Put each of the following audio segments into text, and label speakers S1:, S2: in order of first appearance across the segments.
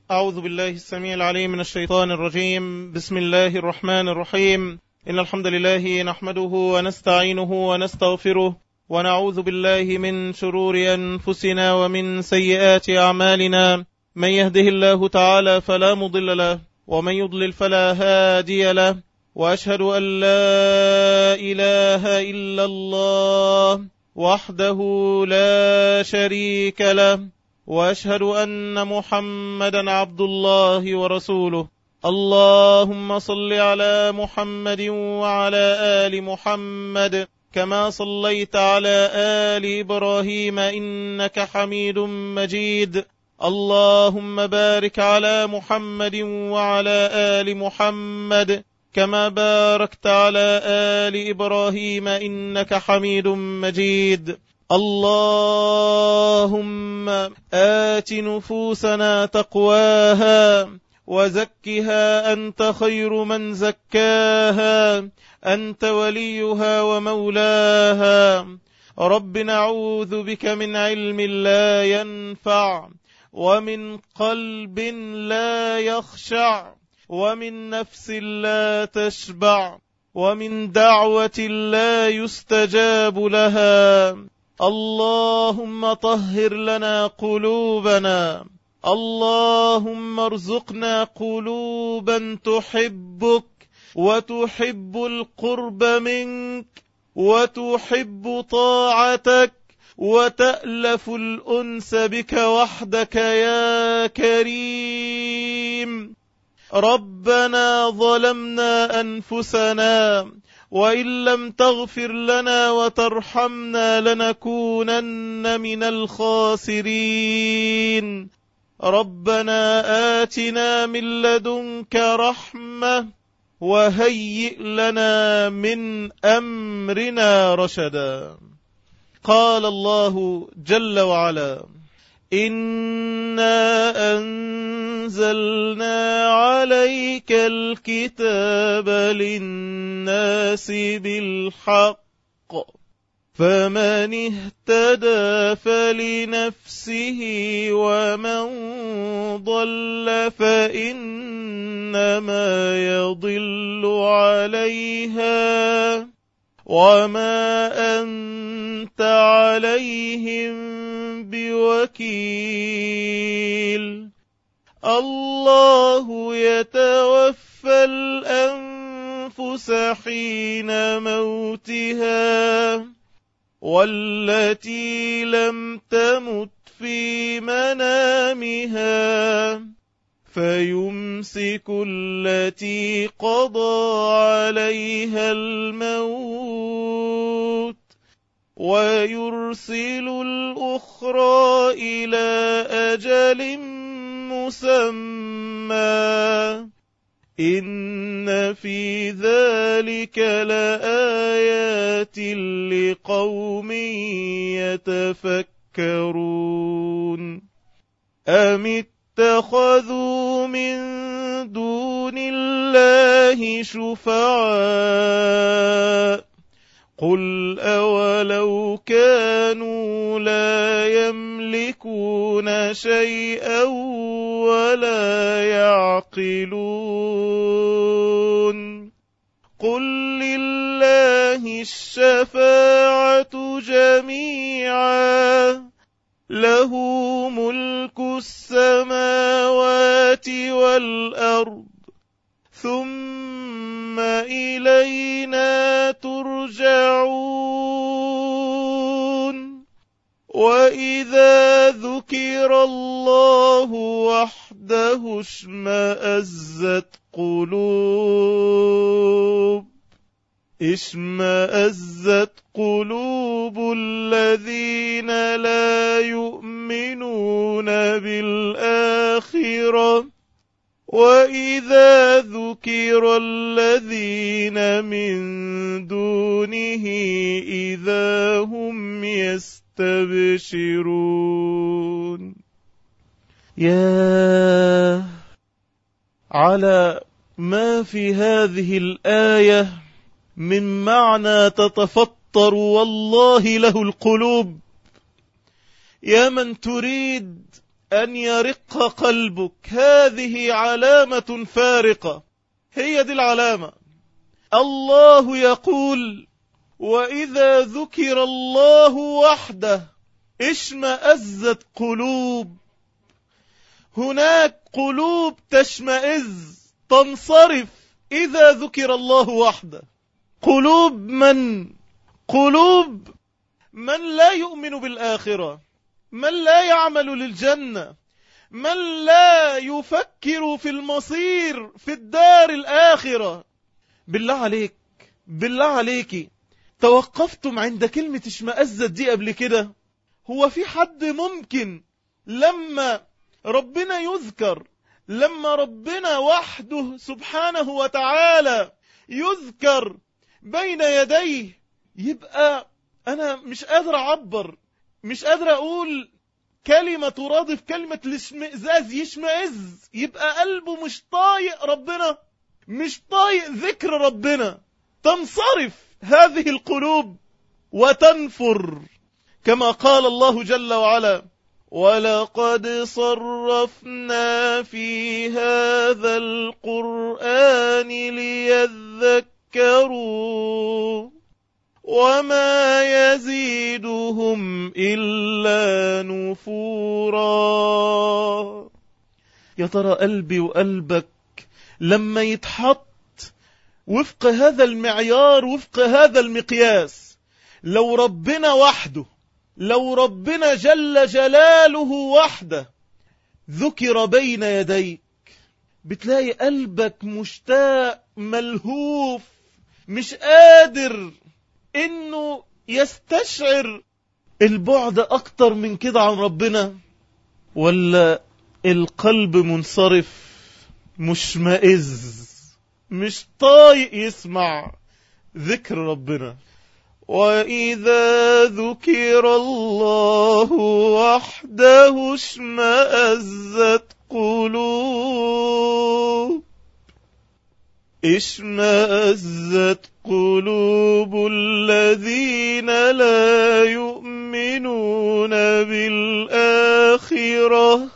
S1: أعوذ بالله السميع العليم من الشيطان الرجيم بسم الله الرحمن الرحيم إن الحمد لله نحمده ونستعينه ونستغفره ونعوذ بالله من شرور أنفسنا ومن سيئات أعمالنا من يهده الله تعالى فلا مضل له ومن يضلل فلا هادي له وأشهد أن لا إله إلا الله وحده لا شريك له واشهد ان محمدا عبد الله ورسوله اللهم صل على محمد وعلى ال محمد كما صليت على ال ابراهيم انك حميد مجيد اللهم بارك على محمد وعلى ال محمد كما باركت على ال ابراهيم انك حميد مجيد اللهم آت نفوسنا تقواها وزكها أنت خير من زكاها أنت وليها ومولاها رب نعوذ بك من علم لا ينفع ومن قلب لا يخشع ومن نفس لا تشبع ومن دعوة لا يستجاب لها اللهم طهر لنا قلوبنا اللهم ارزقنا قلوبا تحبك وتحب القرب منك وتحب طاعتك وتألف الأنس بك وحدك يا كريم ربنا ظلمنا أنفسنا وإن لم تغفر لنا وترحمنا لنكونن من الخاسرين ربنا آتنا من لدنك رحمة وهيئ لنا من أمرنا رشدا قال الله جل وعلا إنا أنزلنا عليك الكتاب للناس بالحق فمن اهتدى فلنفسه ومن ضل فإنما يضل عليها وما أنت عليهم بوكيل الله يتوفى الأنفس حين موتها والتي لم تمت في منامها فيمسك التي قضى عليها الموت ويرسل الأخرى إلى أجل مسمى إن في ذلك لآيات لقوم يتفكرون أم اتخذوا من دون الله شفعاء قل أولو كانوا لا يملكون شيئا ولا يعقلون قل لله الشفاعة جميعا له ملك السماوات والأرض ثم إلينا ترجعون وإذا ذكر الله وحده اشمأزت قلوب اشمأزت قلوب الذين لا يؤمنون بالآخرة وإذا ذكر الذين من دونه إذا هم يستبشرون يا على ما في هذه الآية من معنى تتفطر والله له القلوب يا من تريد أن يرق قلبك هذه علامة فارقة هي دي العلامة الله يقول وإذا ذكر الله وحده اشمأزت قلوب هناك قلوب تشمئز تنصرف إذا ذكر الله وحده قلوب من قلوب من لا يؤمن بالآخرة من لا يعمل للجنة من لا يفكر في المصير في الدار الآخرة بالله عليك بالله عليك توقفتم عند كلمة اشمأزت دي قبل كده هو في حد ممكن لما ربنا يذكر لما ربنا وحده سبحانه وتعالى يذكر بين يديه يبقى أنا مش قادر أعبر مش قادر أقول كلمة ترادف كلمة الاشمئزاز يشمئز يبقى قلبه مش طايق ربنا مش طايق ذكر ربنا تنصرف هذه القلوب وتنفر كما قال الله جل وعلا ولقد صرفنا في هذا القرآن ليذكروا وما يزيدهم إلا نفورا يا ترى قلبي وقلبك لما يتحط وفق هذا المعيار وفق هذا المقياس لو ربنا وحده لو ربنا جل جلاله وحده ذكر بين يديك بتلاقي قلبك مشتاق ملهوف مش قادر انه يستشعر البعد اكتر من كده عن ربنا ولا القلب منصرف مشمئز مش طايق يسمع ذكر ربنا وإذا ذكر الله وحده اشمأزت قلوب اشمأزت قلوب الذين لا يؤمنون بالآخرة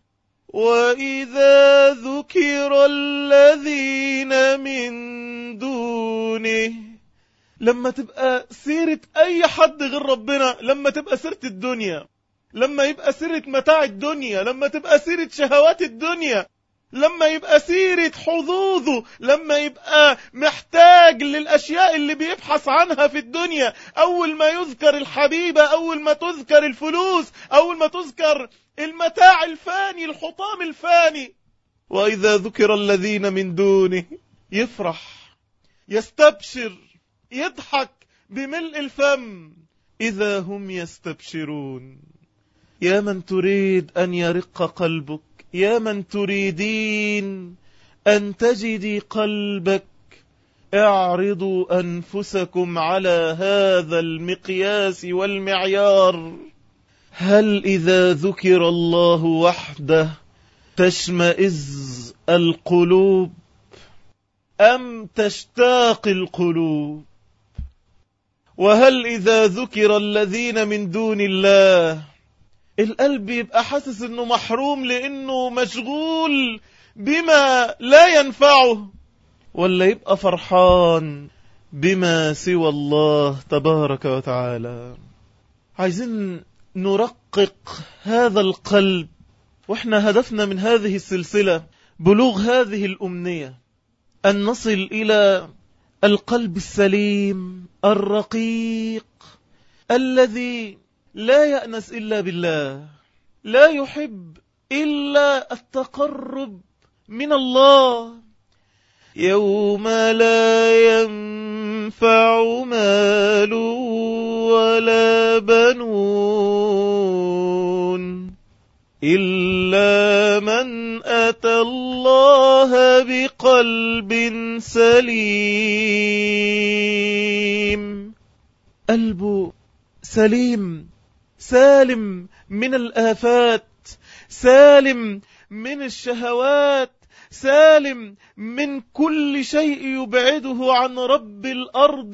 S1: وإذا ذكر الذين من دونه لما تبقى سيرة أي حد غير ربنا لما تبقى سيرة الدنيا لما يبقى سيرة متاع الدنيا لما تبقى سيرة شهوات الدنيا لما يبقى سيرة حظوظه لما يبقى محتاج للأشياء اللي بيبحث عنها في الدنيا أول ما يذكر الحبيبة أول ما تذكر الفلوس أول ما تذكر المتاع الفاني الحطام الفاني وإذا ذكر الذين من دونه يفرح يستبشر يضحك بملء الفم إذا هم يستبشرون يا من تريد أن يرق قلبك يا من تريدين أن تجدي قلبك اعرضوا أنفسكم على هذا المقياس والمعيار هل إذا ذكر الله وحده تشمئز القلوب أم تشتاق القلوب وهل إذا ذكر الذين من دون الله القلب يبقى حاسس انه محروم لانه مشغول بما لا ينفعه ولا يبقى فرحان بما سوى الله تبارك وتعالى عايزين نرقق هذا القلب واحنا هدفنا من هذه السلسلة بلوغ هذه الأمنية أن نصل إلى القلب السليم الرقيق الذي لا يأنس إلا بالله لا يحب إلا التقرب من الله يوم لا ينفع مال ولا بنون إلا من أتى الله بقلب سليم قلب سليم سالم من الآفات سالم من الشهوات سالم من كل شيء يبعده عن رب الأرض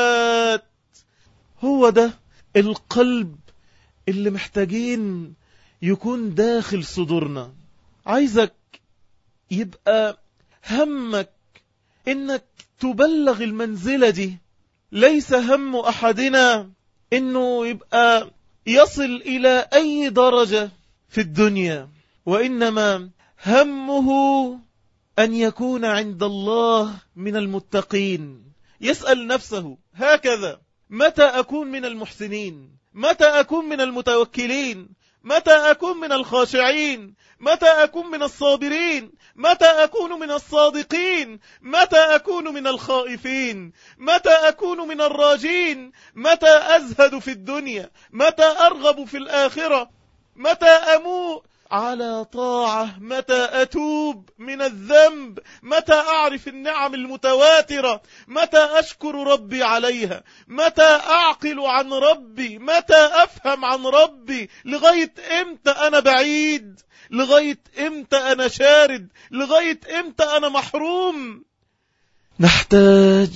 S1: والسماوات هو ده القلب اللي محتاجين يكون داخل صدورنا عايزك يبقى همك انك تبلغ المنزلة دي ليس هم احدنا انه يبقى يصل الى اي درجة في الدنيا وانما همه ان يكون عند الله من المتقين يسأل نفسه هكذا متى أكون من المحسنين متى أكون من المتوكلين متى أكون من الخاشعين متى أكون من الصابرين متى أكون من الصادقين متى أكون من الخائفين متى أكون من الراجين متى أزهد في الدنيا متى أرغب في الآخرة متى أموت على طاعة متى أتوب من الذنب متى أعرف النعم المتواترة متى أشكر ربي عليها متى أعقل عن ربي متى أفهم عن ربي لغاية إمتى أنا بعيد لغاية إمتى أنا شارد لغاية إمتى أنا محروم نحتاج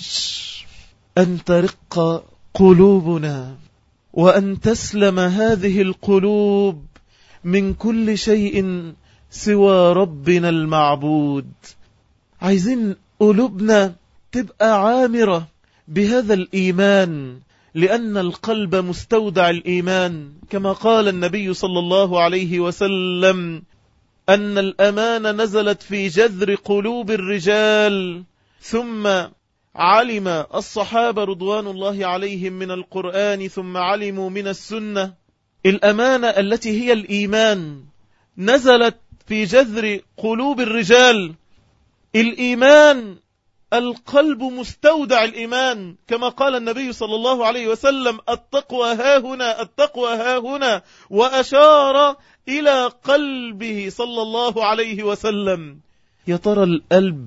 S1: أن ترق قلوبنا وأن تسلم هذه القلوب من كل شيء سوى ربنا المعبود عايزين قلوبنا تبقى عامرة بهذا الإيمان لأن القلب مستودع الإيمان كما قال النبي صلى الله عليه وسلم أن الأمان نزلت في جذر قلوب الرجال ثم علم الصحابة رضوان الله عليهم من القرآن ثم علموا من السنة الأمانة التي هي الإيمان نزلت في جذر قلوب الرجال الإيمان القلب مستودع الإيمان كما قال النبي صلى الله عليه وسلم التقوى ها هنا التقوى ها هنا وأشار إلى قلبه صلى الله عليه وسلم يا ترى القلب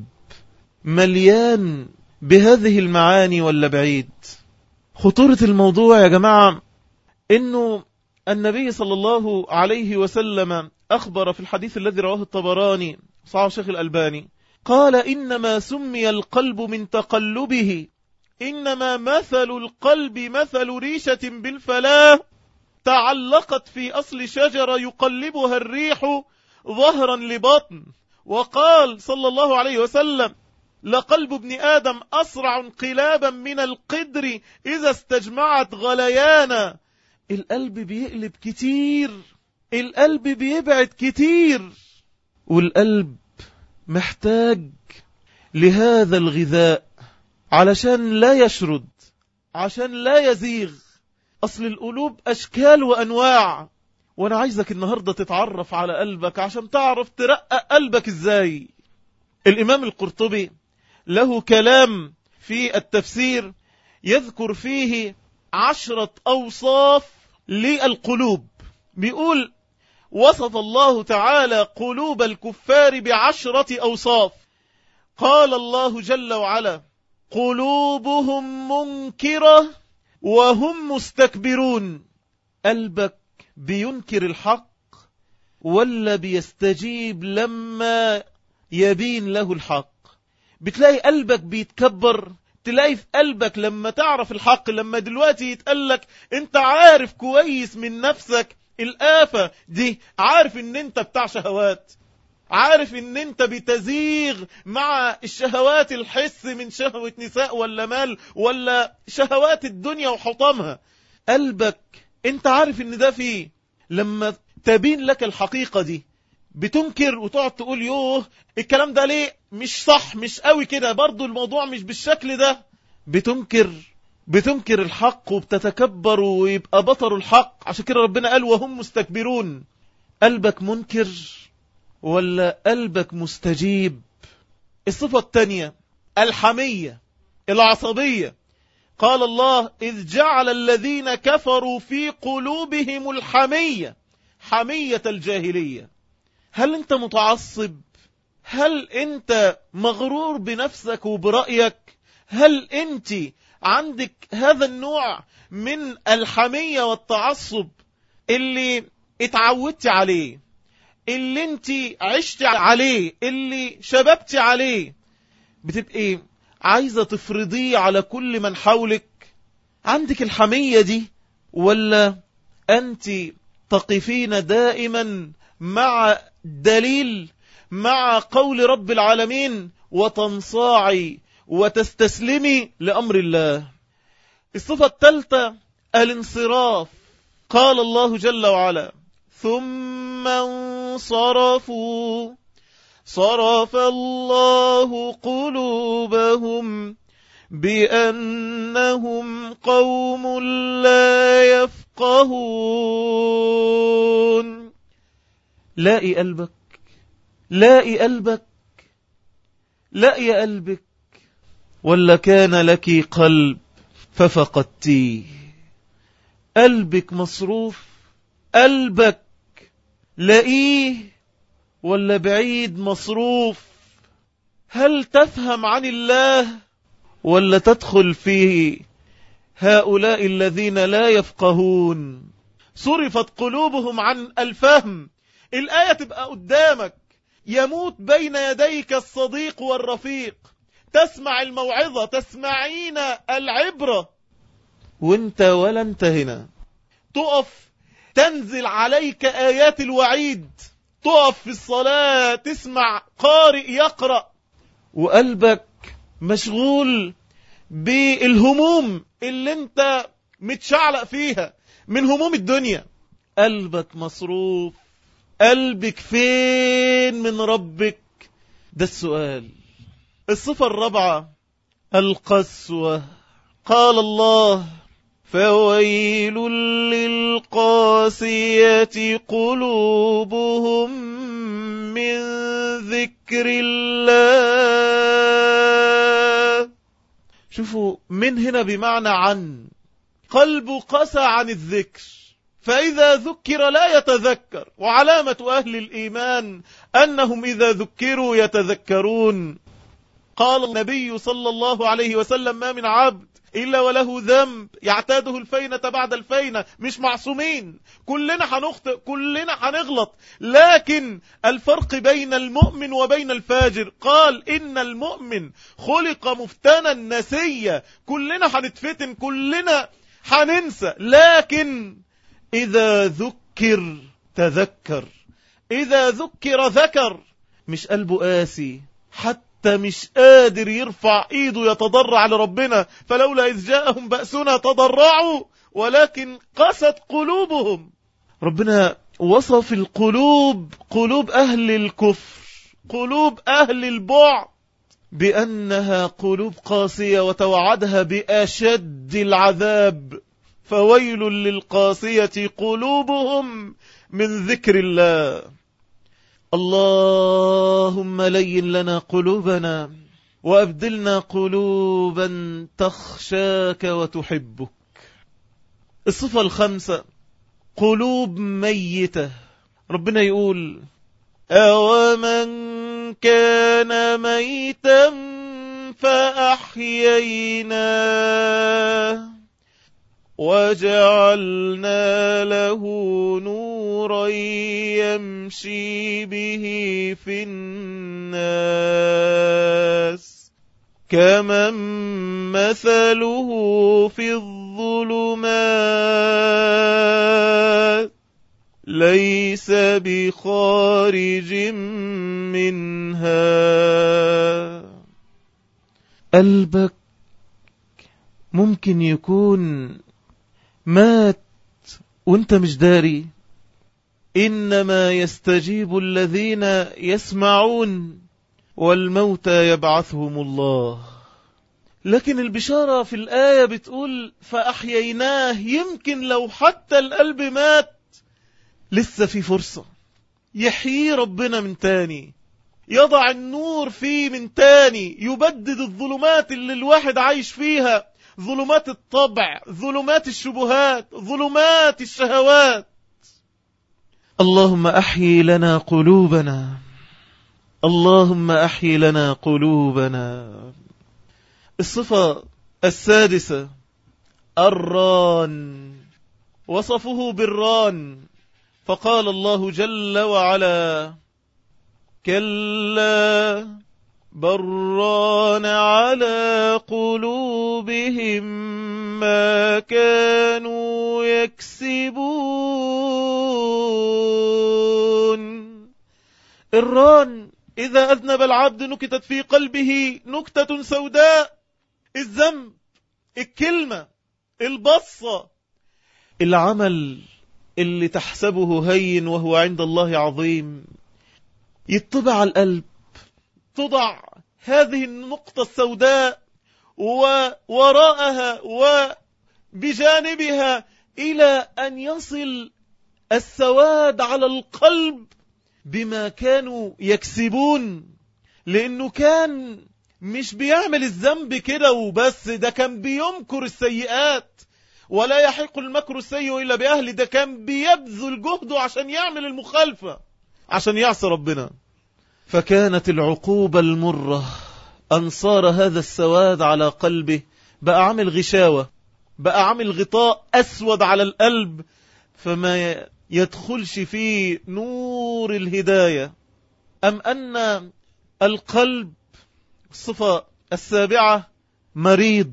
S1: مليان بهذه المعاني ولا بعيد خطورة الموضوع يا جماعة انه النبي صلى الله عليه وسلم أخبر في الحديث الذي رواه الطبراني صحيح الشيخ الألباني قال إنما سمي القلب من تقلبه إنما مثل القلب مثل ريشة بالفلاة تعلقت في أصل شجرة يقلبها الريح ظهرا لبطن وقال صلى الله عليه وسلم لقلب ابن آدم أسرع انقلابا من القدر إذا استجمعت غليانا القلب بيقلب كتير القلب بيبعد كتير والقلب محتاج لهذا الغذاء علشان لا يشرد عشان لا يزيغ أصل القلوب أشكال وأنواع وأنا عايزك النهاردة تتعرف على قلبك عشان تعرف ترقق قلبك إزاي الإمام القرطبي له كلام في التفسير يذكر فيه عشرة أوصاف للقلوب بيقول وصف الله تعالى قلوب الكفار بعشرة أوصاف قال الله جل وعلا قلوبهم منكرة وهم مستكبرون قلبك بينكر الحق ولا بيستجيب لما يبين له الحق بتلاقي قلبك بيتكبر تلاقي في قلبك لما تعرف الحق لما دلوقتي يتقلك انت عارف كويس من نفسك الآفة دي عارف ان انت بتاع شهوات عارف ان انت بتزيغ مع الشهوات الحس من شهوة نساء ولا مال ولا شهوات الدنيا وحطامها قلبك انت عارف ان ده فيه لما تبين لك الحقيقة دي بتنكر وتقعد تقول يوه الكلام ده ليه مش صح مش قوي كده برضو الموضوع مش بالشكل ده بتنكر بتنكر الحق وبتتكبر ويبقى بطر الحق عشان كده ربنا قال وهم مستكبرون قلبك منكر ولا قلبك مستجيب الصفة الثانية الحمية العصبية قال الله إذ جعل الذين كفروا في قلوبهم الحمية حمية الجاهلية هل انت متعصب هل انت مغرور بنفسك وبرأيك هل انت عندك هذا النوع من الحمية والتعصب اللي اتعودت عليه اللي انت عشت عليه اللي شببت عليه بتبقي عايزة تفرضيه على كل من حولك عندك الحمية دي ولا أنت تقفين دائما مع دليل مع قول رب العالمين وتنصاعي وتستسلمي لأمر الله الصفة الثالثة الانصراف قال الله جل وعلا ثم انصرفوا صرف الله قلوبهم بأنهم قوم لا يفقهون لاقي قلبك لاقي قلبك لاقي قلبك ولا كان لك قلب ففقدتيه قلبك مصروف قلبك لاقيه ولا بعيد مصروف هل تفهم عن الله ولا تدخل فيه هؤلاء الذين لا يفقهون صرفت قلوبهم عن الفهم الآية تبقى قدامك يموت بين يديك الصديق والرفيق تسمع الموعظة تسمعين العبرة وانت ولا انت هنا تقف تنزل عليك آيات الوعيد تقف في الصلاة تسمع قارئ يقرأ وقلبك مشغول بالهموم اللي انت متشعلق فيها من هموم الدنيا قلبك مصروف قلبك فين من ربك ده السؤال الصفة الرابعة القسوة قال الله فويل للقاسية قلوبهم من ذكر الله شوفوا من هنا بمعنى عن قلب قسى عن الذكر فإذا ذكر لا يتذكر وعلامة أهل الإيمان أنهم إذا ذكروا يتذكرون قال النبي صلى الله عليه وسلم ما من عبد إلا وله ذنب يعتاده الفينة بعد الفينة مش معصومين كلنا هنخطئ كلنا هنغلط لكن الفرق بين المؤمن وبين الفاجر قال إن المؤمن خلق مفتنا نسيا كلنا هنتفتن كلنا هننسى لكن إذا ذكر تذكر إذا ذكر ذكر مش قلبه قاسي حتى مش قادر يرفع ايده يتضرع لربنا فلولا إذ جاءهم بأسنا تضرعوا ولكن قست قلوبهم ربنا وصف القلوب قلوب أهل الكفر قلوب أهل البعد بأنها قلوب قاسية وتوعدها بأشد العذاب فويل للقاسية قلوبهم من ذكر الله اللهم لين لنا قلوبنا وأبدلنا قلوبا تخشاك وتحبك الصفة الخامسة قلوب ميتة ربنا يقول أومن كان ميتا فأحييناه وجعلنا له نورا يمشي به في الناس كمن مثله في الظلمات ليس بخارج منها قلبك ممكن يكون مات وانت مش داري إنما يستجيب الذين يسمعون والموتى يبعثهم الله لكن البشارة في الآية بتقول فأحييناه يمكن لو حتى القلب مات لسه في فرصة يحيي ربنا من تاني يضع النور فيه من تاني يبدد الظلمات اللي الواحد عايش فيها ظلمات الطبع ظلمات الشبهات ظلمات الشهوات اللهم أحيي لنا قلوبنا اللهم أحيي لنا قلوبنا الصفة السادسة الران وصفه بالران فقال الله جل وعلا كلا بران على قلوبهم ما كانوا الران إذا أذنب العبد نكتت في قلبه نكتة سوداء الذنب الكلمة البصة العمل اللي تحسبه هين وهو عند الله عظيم يطبع على القلب تضع هذه النقطة السوداء ووراءها وبجانبها إلى أن يصل السواد على القلب بما كانوا يكسبون لأنه كان مش بيعمل الذنب كده وبس ده كان بيمكر السيئات ولا يحق المكر السيء إلا بأهل ده كان بيبذل جهده عشان يعمل المخالفة عشان يعصي ربنا فكانت العقوبة المرة أن صار هذا السواد على قلبه بقى عامل غشاوة بقى عامل غطاء أسود على القلب فما يدخلش فيه نور الهداية أم أن القلب الصفة السابعة مريض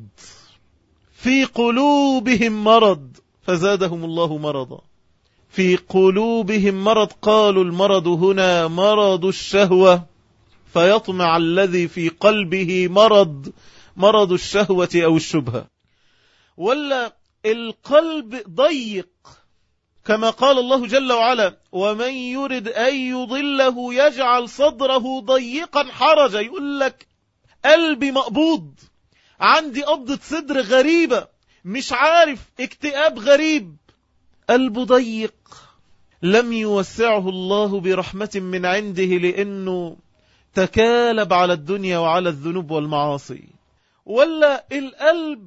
S1: في قلوبهم مرض فزادهم الله مرضا في قلوبهم مرض قالوا المرض هنا مرض الشهوة فيطمع الذي في قلبه مرض مرض الشهوة أو الشبهة ولا القلب ضيق كما قال الله جل وعلا ومن يرد أن يضله يجعل صدره ضيقا حرجا يقول لك قلبي مقبوض عندي قبضة صدر غريبة مش عارف اكتئاب غريب قلبه ضيق لم يوسعه الله برحمة من عنده لأنه تكالب على الدنيا وعلى الذنوب والمعاصي ولا القلب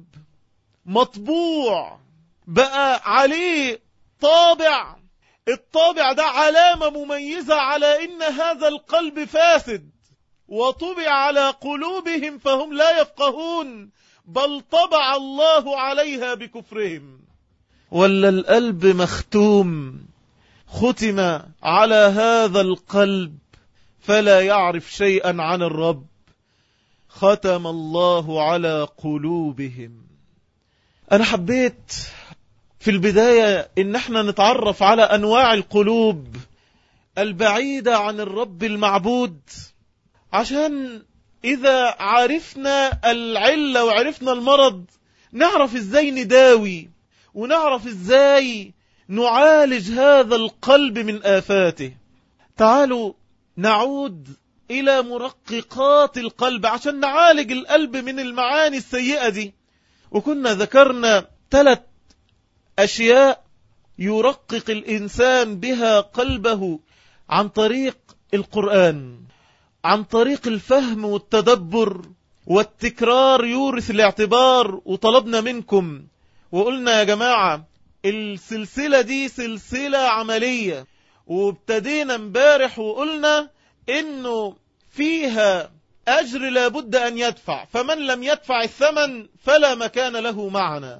S1: مطبوع بقى عليه طابع الطابع ده علامة مميزة على إن هذا القلب فاسد وطبع على قلوبهم فهم لا يفقهون بل طبع الله عليها بكفرهم ولا القلب مختوم ختم على هذا القلب فلا يعرف شيئا عن الرب ختم الله على قلوبهم أنا حبيت في البداية إن احنا نتعرف على أنواع القلوب البعيدة عن الرب المعبود عشان إذا عرفنا العلة وعرفنا المرض نعرف إزاي نداوي ونعرف إزاي نعالج هذا القلب من آفاته تعالوا نعود إلى مرققات القلب عشان نعالج القلب من المعاني السيئة دي وكنا ذكرنا ثلاث أشياء يرقق الإنسان بها قلبه عن طريق القرآن عن طريق الفهم والتدبر والتكرار يورث الاعتبار وطلبنا منكم وقلنا يا جماعة السلسلة دي سلسلة عملية وابتدينا امبارح وقلنا انه فيها اجر لابد ان يدفع فمن لم يدفع الثمن فلا مكان له معنا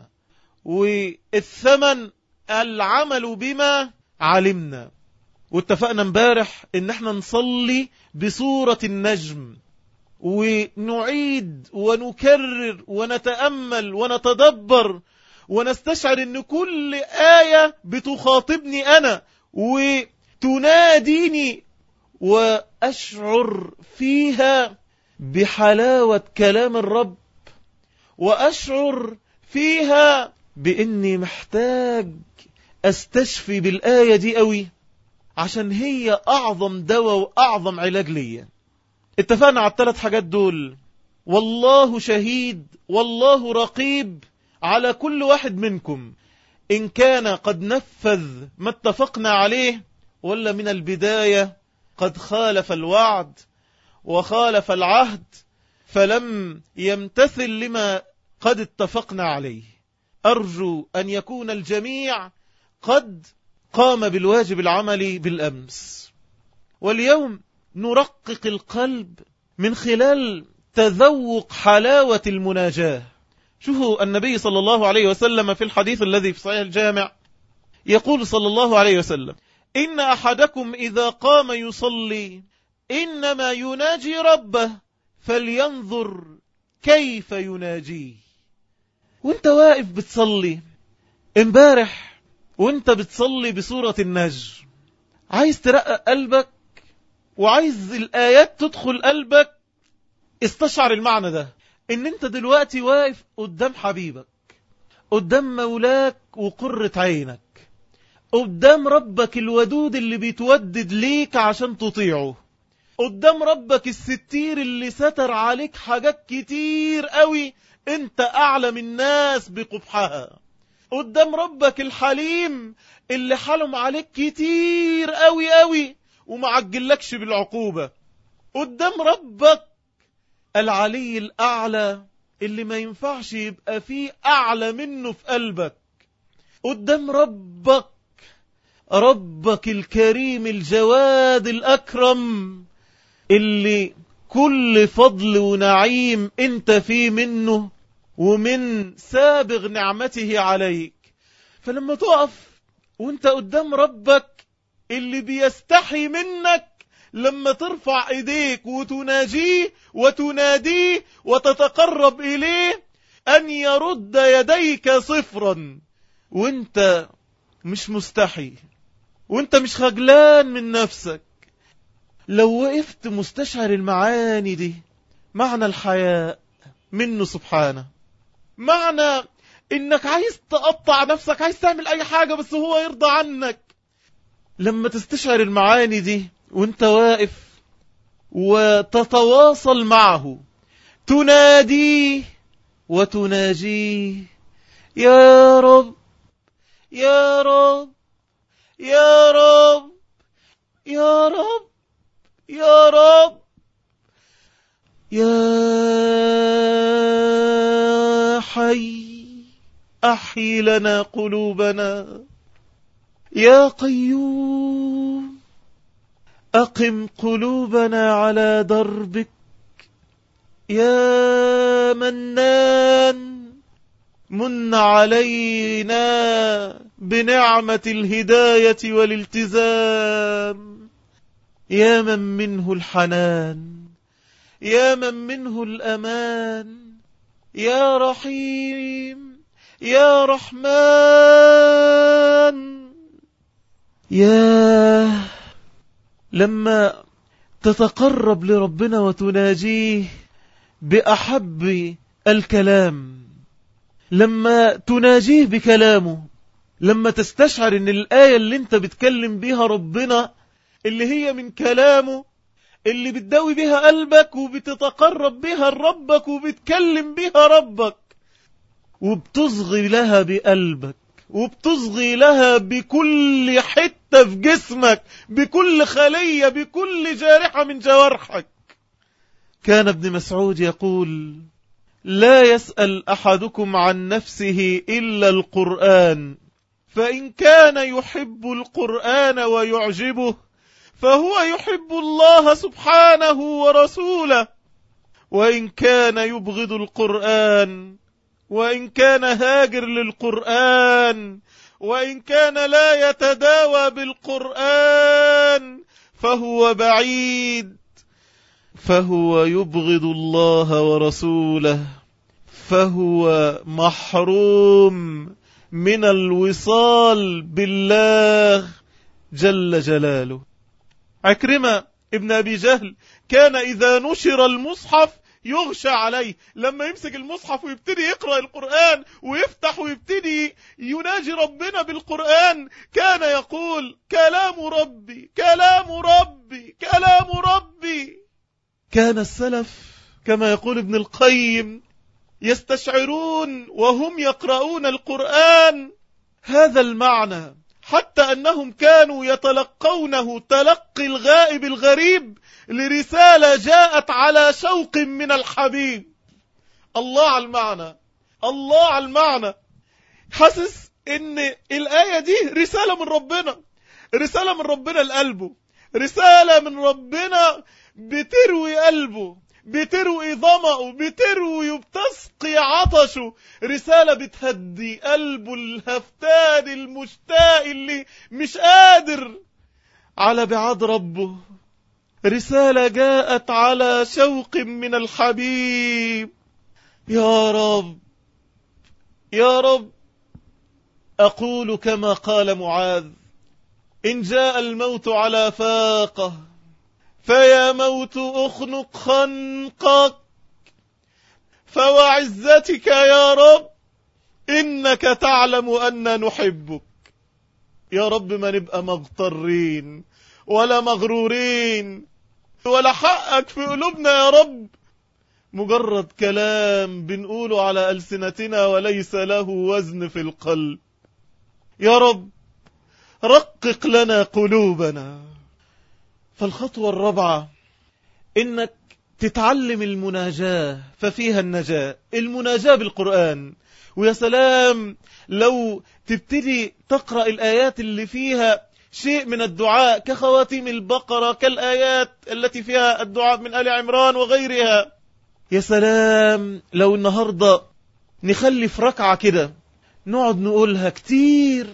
S1: والثمن العمل بما علمنا واتفقنا امبارح ان احنا نصلي بصورة النجم ونعيد ونكرر ونتأمل ونتدبر ونستشعر ان كل آية بتخاطبني انا وتناديني وأشعر فيها بحلاوة كلام الرب وأشعر فيها بإني محتاج أستشفي بالآية دي قوي عشان هي أعظم دواء وأعظم علاج ليا اتفقنا على الثلاث حاجات دول والله شهيد والله رقيب على كل واحد منكم إن كان قد نفذ ما اتفقنا عليه ولا من البداية قد خالف الوعد وخالف العهد فلم يمتثل لما قد اتفقنا عليه أرجو أن يكون الجميع قد قام بالواجب العملي بالأمس واليوم نرقق القلب من خلال تذوق حلاوة المناجاة شوفوا النبي صلى الله عليه وسلم في الحديث الذي في صحيح الجامع يقول صلى الله عليه وسلم إن أحدكم إذا قام يصلي إنما يناجي ربه فلينظر كيف يناجيه وانت واقف بتصلي امبارح وانت بتصلي بصورة النجم عايز ترقق قلبك وعايز الآيات تدخل قلبك استشعر المعنى ده ان انت دلوقتي واقف قدام حبيبك قدام مولاك وقرة عينك قدام ربك الودود اللي بيتودد ليك عشان تطيعه قدام ربك الستير اللي ستر عليك حاجات كتير قوي انت اعلم الناس بقبحها قدام ربك الحليم اللي حلم عليك كتير قوي قوي وما عجلكش بالعقوبة قدام ربك العلي الأعلى اللي ما ينفعش يبقى فيه أعلى منه في قلبك قدام ربك ربك الكريم الجواد الأكرم اللي كل فضل ونعيم انت فيه منه ومن سابغ نعمته عليك فلما تقف وانت قدام ربك اللي بيستحي منك لما ترفع ايديك وتناجيه وتناديه وتتقرب اليه ان يرد يديك صفرا وانت مش مستحي وانت مش خجلان من نفسك لو وقفت مستشعر المعاني دي معنى الحياء منه سبحانه معنى انك عايز تقطع نفسك عايز تعمل اي حاجة بس هو يرضى عنك لما تستشعر المعاني دي وانت واقف وتتواصل معه تناديه وتناجيه يا رب يا رب يا رب يا رب يا رب يا حي أحي لنا قلوبنا يا قيوم أقم قلوبنا على دربك يا منان من علينا بنعمة الهداية والالتزام يا من منه الحنان يا من منه الأمان يا رحيم يا رحمن يا لما تتقرب لربنا وتناجيه بأحب الكلام لما تناجيه بكلامه لما تستشعر ان الآية اللي انت بتكلم بيها ربنا اللي هي من كلامه اللي بتداوي بيها قلبك وبتتقرب بيها لربك وبتكلم بيها ربك وبتصغي لها بقلبك وبتصغي لها بكل حتة في جسمك بكل خلية بكل جارحة من جوارحك كان ابن مسعود يقول لا يسأل أحدكم عن نفسه إلا القرآن فإن كان يحب القرآن ويعجبه فهو يحب الله سبحانه ورسوله وإن كان يبغض القرآن وإن كان هاجر للقرآن وإن كان لا يتداوى بالقرآن فهو بعيد فهو يبغض الله ورسوله فهو محروم من الوصال بالله جل جلاله عكرمة ابن أبي جهل كان إذا نشر المصحف يغشى عليه لما يمسك المصحف ويبتدي يقرأ القرآن ويفتح ويبتدي يناجي ربنا بالقرآن كان يقول كلام ربي كلام ربي كلام ربي كان السلف كما يقول ابن القيم يستشعرون وهم يقرؤون القرآن هذا المعنى حتى أنهم كانوا يتلقونه تلقي الغائب الغريب لرسالة جاءت على شوق من الحبيب الله على المعنى الله على المعنى حاسس ان الآية دي رسالة من ربنا رسالة من ربنا لقلبه رسالة من ربنا بتروي قلبه بتروي ظمأه بتروي وبتسقي عطشه رسالة بتهدي قلبه الهفتان المشتاق اللي مش قادر على بعاد ربه رسالة جاءت على شوق من الحبيب يا رب يا رب أقول كما قال معاذ إن جاء الموت على فاقه فيا موت أخنق خنقك فوعزتك يا رب إنك تعلم أن نحبك يا رب ما نبقى مغترين ولا مغرورين ولا حقك في قلوبنا يا رب مجرد كلام بنقوله على ألسنتنا وليس له وزن في القلب يا رب رقق لنا قلوبنا فالخطوة الرابعة إنك تتعلم المناجاة ففيها النجاة المناجاة بالقرآن ويا سلام لو تبتدي تقرأ الآيات اللي فيها شيء من الدعاء كخواتيم البقرة كالآيات التي فيها الدعاء من آل عمران وغيرها يا سلام لو النهاردة نخلي في ركعة كده نقعد نقولها كتير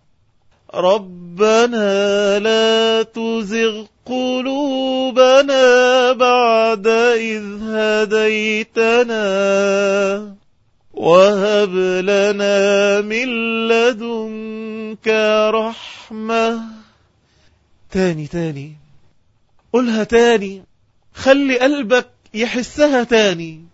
S1: ربنا لا تزغ قلوبنا بعد إذ هديتنا وهب لنا من لدنك رحمة تاني تاني قولها تاني خلي قلبك يحسها تاني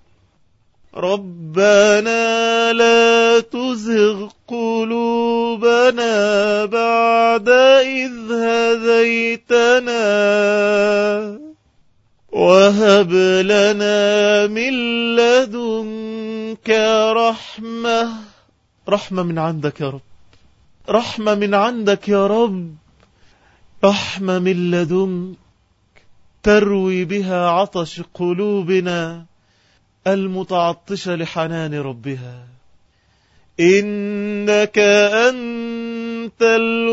S1: ربنا لا تزغ قلوبنا بعد إذ هديتنا وهب لنا من لدنك رحمة رحمة من عندك يا رب رحمة من عندك يا رب رحمة من لدنك تروي بها عطش قلوبنا المتعطشة لحنان ربها إنك أنت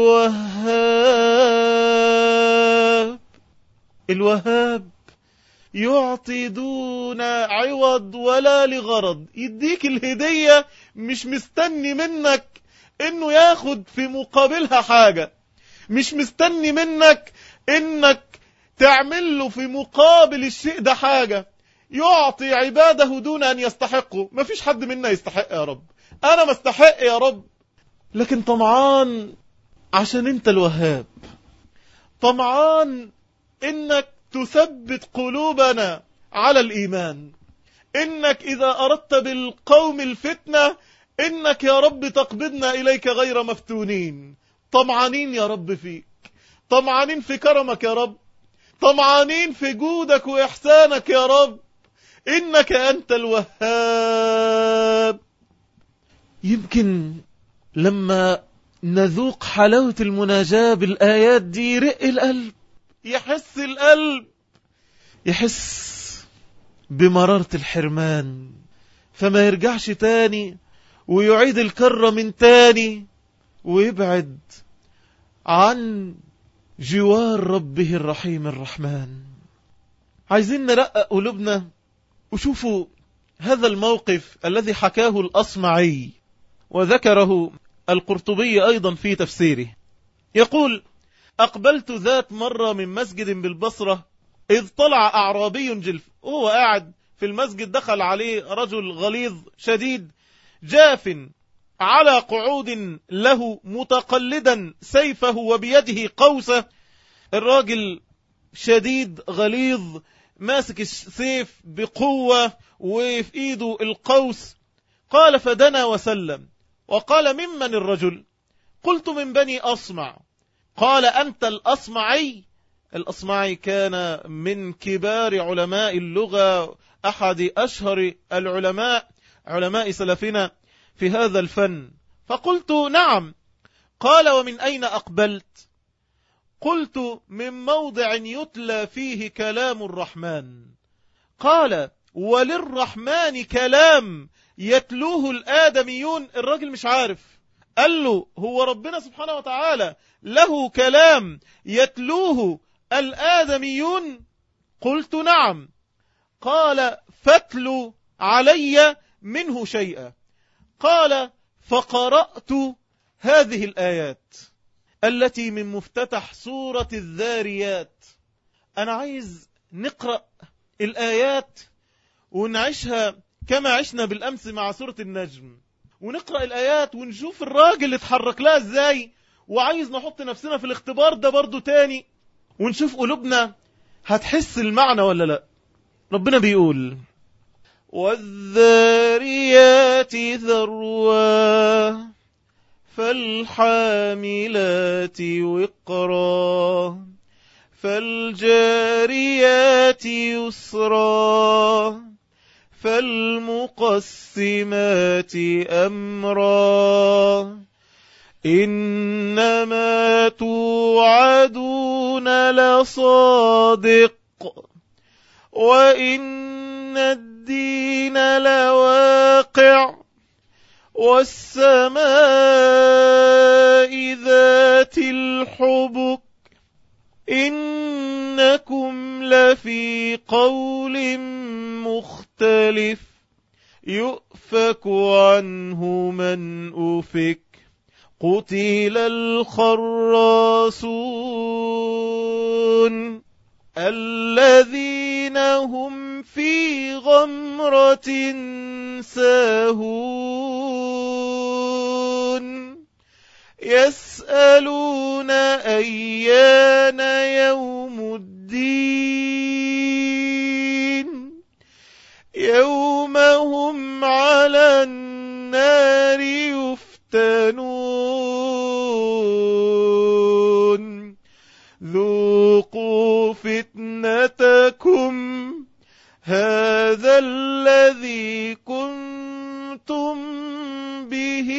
S1: الوهاب الوهاب يعطي دون عوض ولا لغرض يديك الهدية مش مستني منك انه ياخد في مقابلها حاجة مش مستني منك انك تعمل له في مقابل الشيء ده حاجة يعطي عباده دون أن يستحقوا ما فيش حد منا يستحق يا رب أنا ما استحق يا رب لكن طمعان عشان أنت الوهاب طمعان إنك تثبت قلوبنا على الإيمان إنك إذا أردت بالقوم الفتنة إنك يا رب تقبضنا إليك غير مفتونين طمعانين يا رب فيك طمعانين في كرمك يا رب طمعانين في جودك وإحسانك يا رب إنك أنت الوهاب يمكن لما نذوق حلاوة المناجاة بالآيات دي يرق القلب يحس القلب يحس بمرارة الحرمان فما يرجعش تاني ويعيد الكرة من تاني ويبعد عن جوار ربه الرحيم الرحمن عايزين نرقق قلوبنا وشوفوا هذا الموقف الذي حكاه الأصمعي وذكره القرطبي أيضا في تفسيره يقول أقبلت ذات مرة من مسجد بالبصرة إذ طلع أعرابي جلف وهو قاعد في المسجد دخل عليه رجل غليظ شديد جاف على قعود له متقلدا سيفه وبيده قوسه الراجل شديد غليظ ماسك السيف بقوة وفي ايده القوس قال فدنا وسلم وقال ممن الرجل قلت من بني أصمع قال أنت الأصمعي الأصمعي كان من كبار علماء اللغة أحد أشهر العلماء علماء سلفنا في هذا الفن فقلت نعم قال ومن أين أقبلت قلت من موضع يتلى فيه كلام الرحمن قال وللرحمن كلام يتلوه الآدميون الراجل مش عارف قال له هو ربنا سبحانه وتعالى له كلام يتلوه الآدميون قلت نعم قال فاتلوا علي منه شيئا قال فقرأت هذه الآيات التي من مفتتح سورة الذاريات أنا عايز نقرأ الآيات ونعيشها كما عشنا بالأمس مع سورة النجم ونقرأ الآيات ونشوف الراجل اتحرك لها ازاي وعايز نحط نفسنا في الاختبار ده برضو تاني ونشوف قلوبنا هتحس المعنى ولا لا ربنا بيقول والذاريات ذروا فالحاملات وقرا فالجاريات يسرا فالمقسمات أمرا إنما توعدون لصادق وإن الدين لواقع والسماء ذات الحبك إنكم لفي قول مختلف يؤفك عنه من أفك قتل الخراصون الذين هم في غمرة ساهون يسألون أيان يوم الدين يوم هم على النار يفتنون ذوقوا فتنتكم هذا الذي كنتم به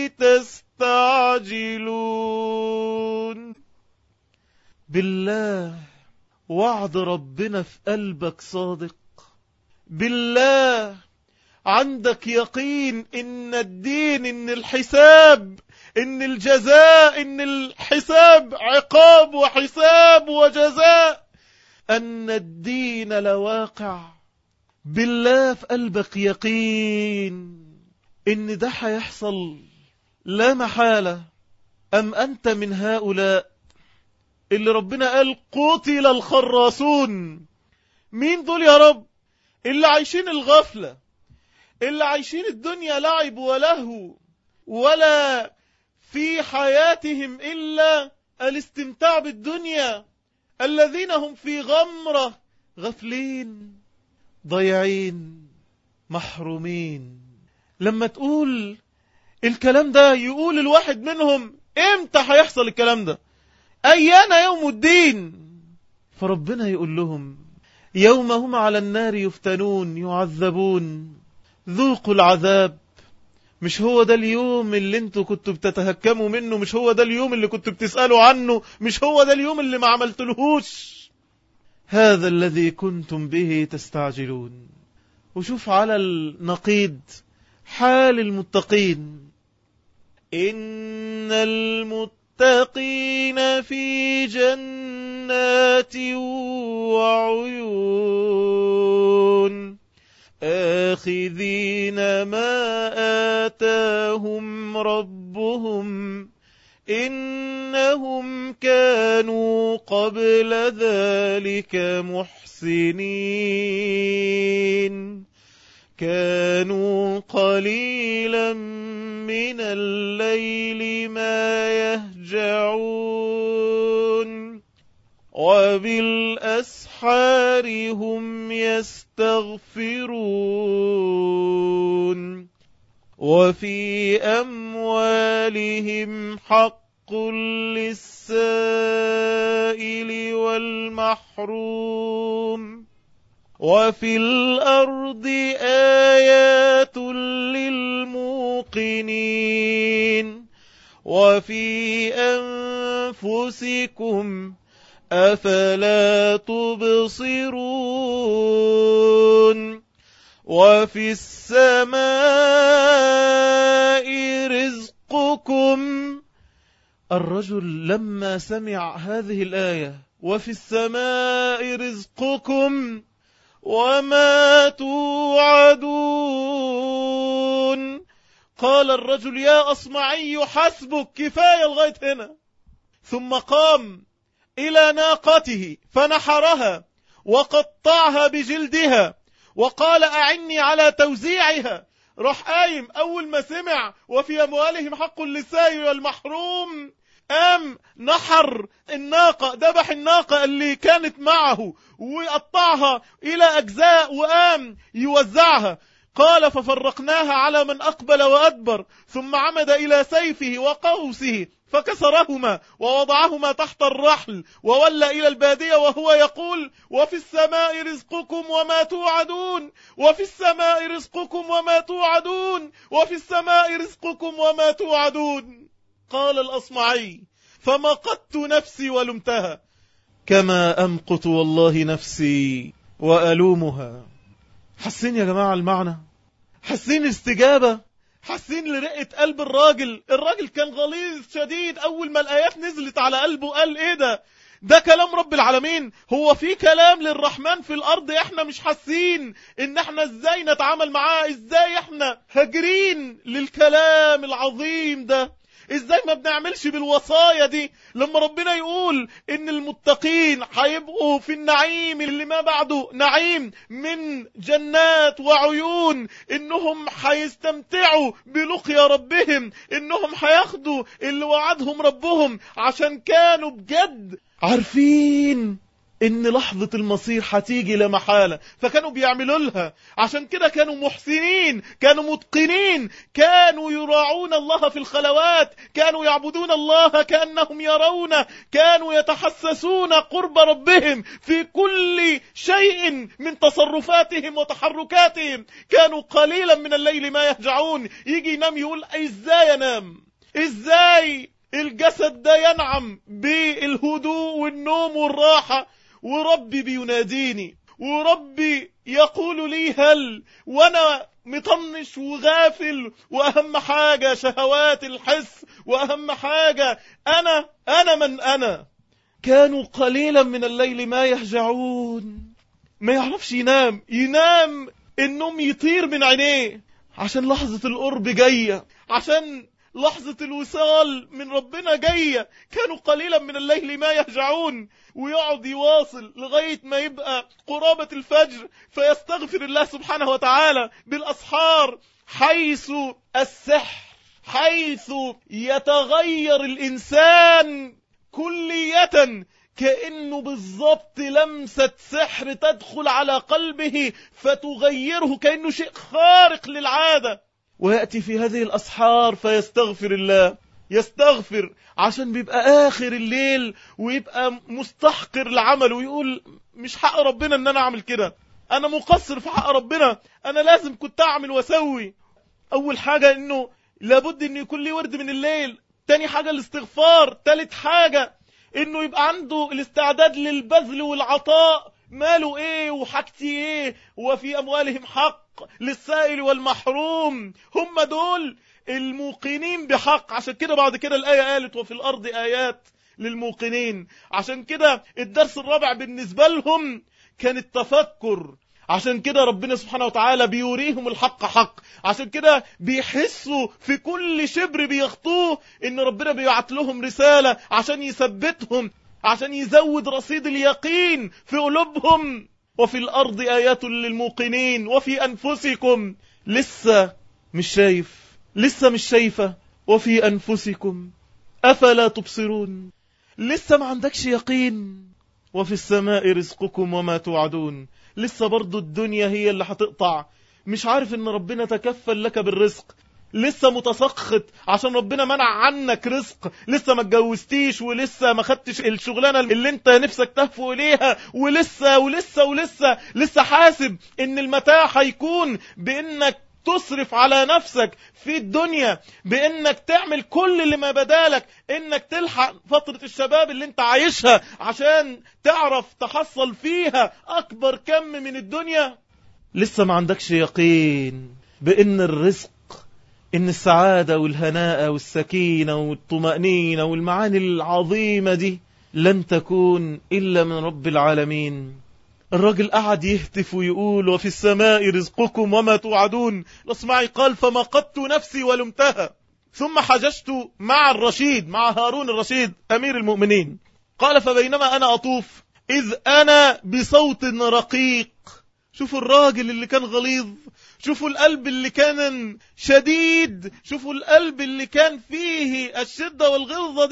S1: تستعجلون بالله وعد ربنا في قلبك صادق بالله عندك يقين ان الدين ان الحساب ان الجزاء ان الحساب عقاب وحساب وجزاء ان الدين لواقع بالله في قلبك يقين ان ده هيحصل لا محالة ام انت من هؤلاء اللي ربنا قال قتل الخراصون مين دول يا رب اللي عايشين الغفلة اللي عايشين الدنيا لعب ولهو ولا في حياتهم إلا الاستمتاع بالدنيا الذين هم في غمرة غفلين ضيعين محرومين لما تقول الكلام ده يقول الواحد منهم امتى هيحصل الكلام ده ايانا يوم الدين فربنا يقول لهم يوم هم على النار يفتنون يعذبون ذوقوا العذاب مش هو ده اليوم اللي انتوا كنتوا بتتهكموا منه مش هو ده اليوم اللي كنتوا بتسألوا عنه مش هو ده اليوم اللي ما عملتلهوش هذا الذي كنتم به تستعجلون وشوف على النقيض حال المتقين إن المتقين في جنات وعيون آخذين ما آتاهم ربهم إنهم كانوا قبل ذلك محسنين كانوا قليلا من الليل ما يهجعون وبالأسحار هم يستغفرون وفي أموالهم حق للسائل والمحروم وفي الأرض آيات للموقنين وفي أنفسكم أفلا تبصرون وفي السماء رزقكم الرجل لما سمع هذه الآية وفي السماء رزقكم وما توعدون قال الرجل يا أصمعي حسبك كفاية لغاية هنا ثم قام إلى ناقته فنحرها وقطعها بجلدها وقال أعني على توزيعها راح قايم أول ما سمع وفي أموالهم حق للسائل والمحروم قام نحر الناقة ذبح الناقة اللي كانت معه وقطعها إلى أجزاء وقام يوزعها قال ففرقناها على من أقبل وأدبر ثم عمد إلى سيفه وقوسه فكسرهما ووضعهما تحت الرحل وولى إلى البادية وهو يقول وفي السماء رزقكم وما توعدون وفي السماء رزقكم وما توعدون وفي السماء رزقكم وما توعدون قال الأصمعي فمقدت نفسي ولمتها كما أمقت والله نفسي وألومها حسين يا جماعة المعنى حسين الاستجابة حاسين لرقة قلب الراجل الراجل كان غليظ شديد اول ما الايات نزلت على قلبه قال ايه ده ده كلام رب العالمين هو في كلام للرحمن في الارض احنا مش حاسين ان احنا ازاي نتعامل معاه ازاي احنا هاجرين للكلام العظيم ده ازاي ما بنعملش بالوصايا دي لما ربنا يقول ان المتقين هيبقوا في النعيم اللي ما بعده نعيم من جنات وعيون انهم هيستمتعوا بلقيا ربهم انهم هياخدوا اللي وعدهم ربهم عشان كانوا بجد عارفين ان لحظة المصير هتيجي لا محالة فكانوا بيعملوا لها عشان كده كانوا محسنين كانوا متقنين كانوا يراعون الله في الخلوات كانوا يعبدون الله كأنهم يرون كانوا يتحسسون قرب ربهم في كل شيء من تصرفاتهم وتحركاتهم كانوا قليلا من الليل ما يهجعون يجي ينام يقول ازاي انام ازاي الجسد ده ينعم بالهدوء والنوم والراحة وربي بيناديني وربي يقول لي هل وانا مطنش وغافل واهم حاجة شهوات الحس واهم حاجة انا انا من انا كانوا قليلا من الليل ما يهجعون ما يعرفش ينام ينام النوم يطير من عينيه عشان لحظة القرب جاية عشان لحظة الوصال من ربنا جاية كانوا قليلا من الليل ما يهجعون ويقعد يواصل لغاية ما يبقى قرابة الفجر فيستغفر الله سبحانه وتعالى بالأسحار حيث السحر حيث يتغير الإنسان كلية كأنه بالضبط لمسة سحر تدخل على قلبه فتغيره كأنه شيء خارق للعادة ويأتي في هذه الأسحار فيستغفر الله يستغفر عشان بيبقى آخر الليل ويبقى مستحقر لعمله ويقول مش حق ربنا ان انا اعمل كده انا مقصر في حق ربنا انا لازم كنت اعمل واسوي اول حاجة انه لابد ان يكون لي ورد من الليل تاني حاجة الاستغفار تالت حاجة انه يبقى عنده الاستعداد للبذل والعطاء ماله ايه وحاجتي ايه وفي اموالهم حق للسائل والمحروم هم دول الموقنين بحق عشان كده بعد كده الآية قالت وفي الأرض آيات للموقنين عشان كده الدرس الرابع بالنسبة لهم كان التفكر عشان كده ربنا سبحانه وتعالى بيوريهم الحق حق عشان كده بيحسوا في كل شبر بيخطوه ان ربنا بيبعت لهم رسالة عشان يثبتهم عشان يزود رصيد اليقين في قلوبهم وفي الأرض آيات للموقنين وفي أنفسكم لسه مش شايف لسه مش شايفة وفي أنفسكم أفلا تبصرون لسه ما عندكش يقين وفي السماء رزقكم وما توعدون لسه برضو الدنيا هي اللي هتقطع مش عارف ان ربنا تكفل لك بالرزق لسه متسخط عشان ربنا منع عنك رزق لسه ما اتجوزتيش ولسه ما خدتش الشغلانه اللي انت نفسك تهفو اليها ولسه ولسه ولسه لسه حاسب ان المتاع هيكون بانك تصرف على نفسك في الدنيا بانك تعمل كل اللي ما بدالك انك تلحق فترة الشباب اللي انت عايشها عشان تعرف تحصل فيها اكبر كم من الدنيا لسه ما عندكش يقين بان الرزق ان السعادة والهناء والسكينة والطمأنينة والمعاني العظيمة دي لن تكون الا من رب العالمين الراجل قعد يهتف ويقول وفي السماء رزقكم وما توعدون الأصمعي قال فمقدت نفسي ولمتها ثم حججت مع الرشيد مع هارون الرشيد أمير المؤمنين قال فبينما أنا أطوف إذ أنا بصوت رقيق شوفوا الراجل اللي كان غليظ شوفوا القلب اللي كان شديد شوفوا القلب اللي كان فيه الشدة والغلظة دي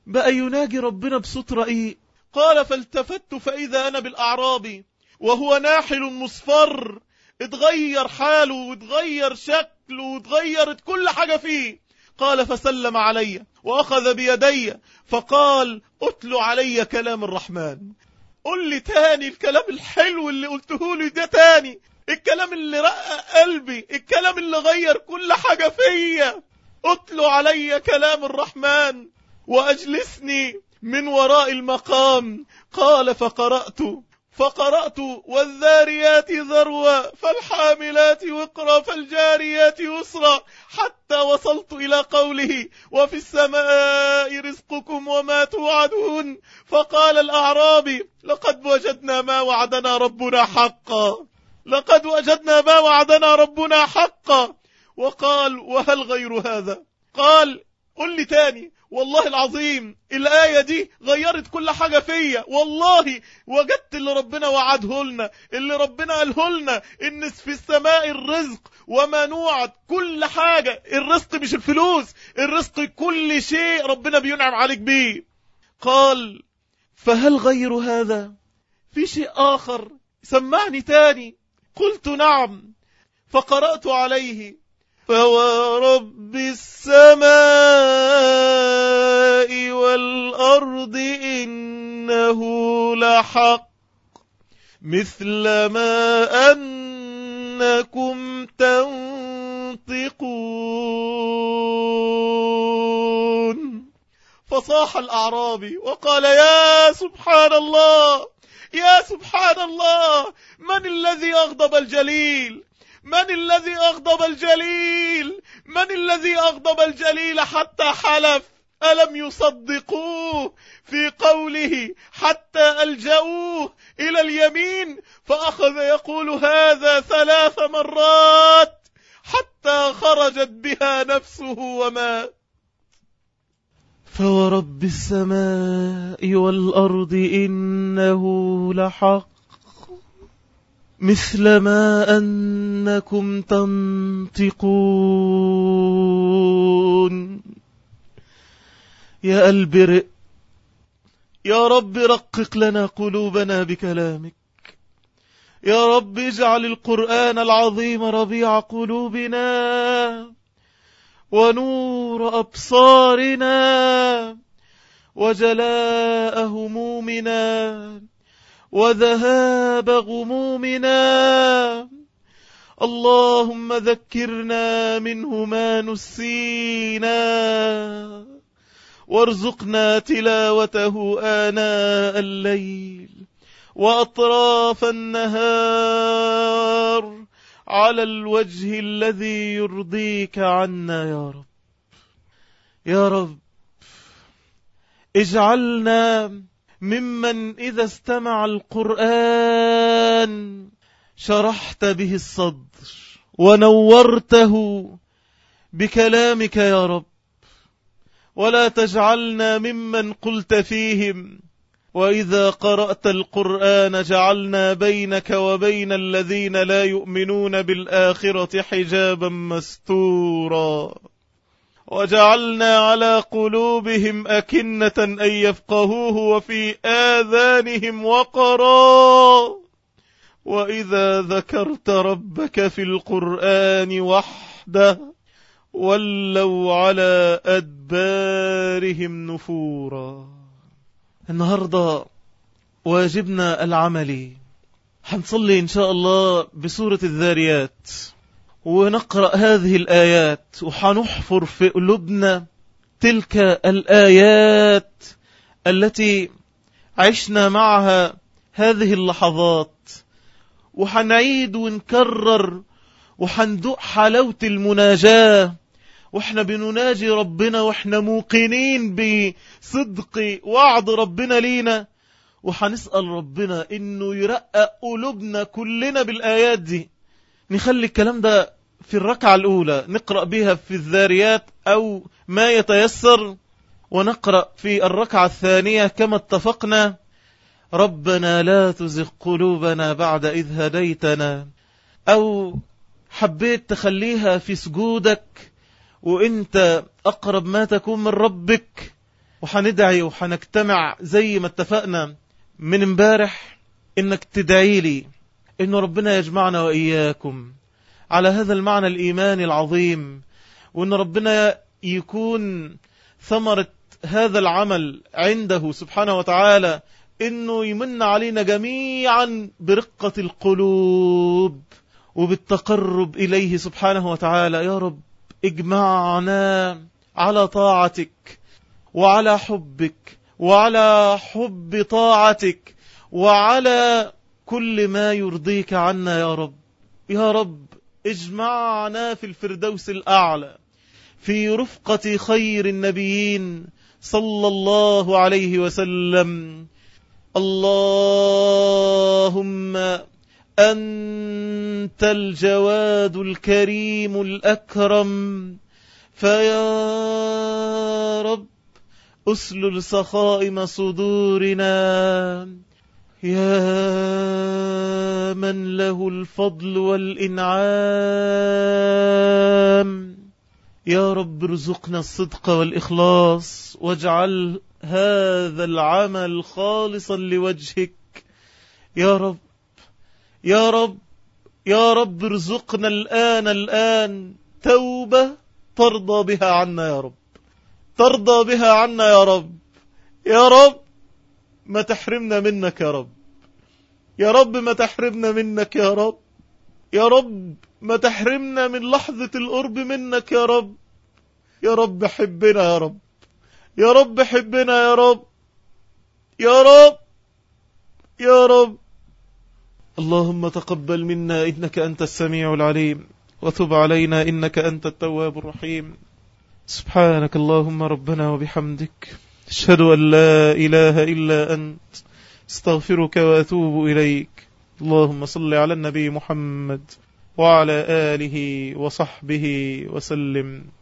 S1: بقى يناجي ربنا بصوت رقيق قال فالتفت فإذا أنا بالأعرابي وهو ناحل مصفر اتغير حاله واتغير شكله واتغيرت كل حاجة فيه قال فسلم علي وأخذ بيدي فقال اتلو علي كلام الرحمن قل لي تاني الكلام الحلو اللي قلته لي ده تاني الكلام اللي رقق قلبي الكلام اللي غير كل حاجة فيا اتلو علي كلام الرحمن وأجلسني من وراء المقام قال فقرأت فقرأت والذاريات ذروة فالحاملات وقرا فالجاريات يسرا حتى وصلت إلى قوله وفي السماء رزقكم وما توعدون فقال الأعرابي لقد وجدنا ما وعدنا ربنا حقا لقد وجدنا ما وعدنا ربنا حقا وقال وهل غير هذا قال قل لي تاني والله العظيم الآية دي غيرت كل حاجة فيا والله وجدت اللي ربنا وعده لنا اللي ربنا قاله لنا إن في السماء الرزق وما نوعد كل حاجة الرزق مش الفلوس الرزق كل شيء ربنا بينعم عليك بيه قال فهل غير هذا في شيء آخر سمعني تاني قلت نعم فقرأت عليه فورب السماء والأرض إنه لحق مثل ما أنكم تنطقون فصاح الأعرابي وقال يا سبحان الله يا سبحان الله من الذي أغضب الجليل من الذي أغضب الجليل من الذي أغضب الجليل حتى حلف ألم يصدقوه في قوله حتى ألجأوه إلى اليمين فأخذ يقول هذا ثلاث مرات حتى خرجت بها نفسه ومات فورب السماء والأرض إنه لحق مثل ما أنكم تنطقون يا قلب رق يا رب رقق لنا قلوبنا بكلامك يا رب اجعل القرآن العظيم ربيع قلوبنا ونور أبصارنا وجلاء همومنا وذهاب غمومنا اللهم ذكرنا منه ما نسينا وارزقنا تلاوته آناء الليل وأطراف النهار على الوجه الذي يرضيك عنا يا رب يا رب اجعلنا ممن إذا استمع القرآن شرحت به الصدر ونورته بكلامك يا رب ولا تجعلنا ممن قلت فيهم وإذا قرأت القرآن جعلنا بينك وبين الذين لا يؤمنون بالآخرة حجابا مستورا وجعلنا على قلوبهم أكنة أن يفقهوه وفي آذانهم وقرا وإذا ذكرت ربك في القرآن وحده ولوا على أدبارهم نفورا النهاردة واجبنا العملي حنصلي إن شاء الله بسورة الذاريات ونقرأ هذه الآيات وحنحفر في قلوبنا تلك الآيات التي عشنا معها هذه اللحظات وحنعيد ونكرر وحندوق حلاوة المناجاة واحنا بنناجي ربنا واحنا موقنين بصدق وعد ربنا لينا وحنسأل ربنا انه يرقق قلوبنا كلنا بالآيات دي نخلي الكلام ده في الركعة الأولى نقرأ بها في الذاريات أو ما يتيسر ونقرأ في الركعة الثانية كما اتفقنا ربنا لا تزغ قلوبنا بعد إذ هديتنا أو حبيت تخليها في سجودك وانت أقرب ما تكون من ربك وحندعي وحنجتمع زي ما اتفقنا من امبارح انك تدعي لي ان ربنا يجمعنا واياكم على هذا المعنى الايماني العظيم وان ربنا يكون ثمرة هذا العمل عنده سبحانه وتعالى انه يمن علينا جميعا برقة القلوب وبالتقرب اليه سبحانه وتعالى يا رب اجمعنا على طاعتك وعلى حبك وعلى حب طاعتك وعلى كل ما يرضيك عنا يا رب يا رب اجمعنا في الفردوس الأعلى في رفقة خير النبيين صلى الله عليه وسلم اللهم أنت الجواد الكريم الأكرم فيا رب أسلل سخائم صدورنا يا من له الفضل والإنعام يا رب ارزقنا الصدق والإخلاص واجعل هذا العمل خالصا لوجهك يا رب يا رب يا رب ارزقنا الآن الآن توبة ترضى بها عنا يا رب ترضى بها عنا يا رب يا رب ما تحرمنا منك يا رب يا رب ما تحرمنا منك يا رب يا رب ما تحرمنا من لحظة القرب منك يا رب يا رب حبنا يا رب يا رب حبنا يا رب يا رب يا رب اللهم تقبل منا إنك أنت السميع العليم وتب علينا إنك أنت التواب الرحيم سبحانك اللهم ربنا وبحمدك أشهد أن لا إله إلا أنت استغفرك وأتوب إليك اللهم صل على النبي محمد وعلى آله وصحبه وسلم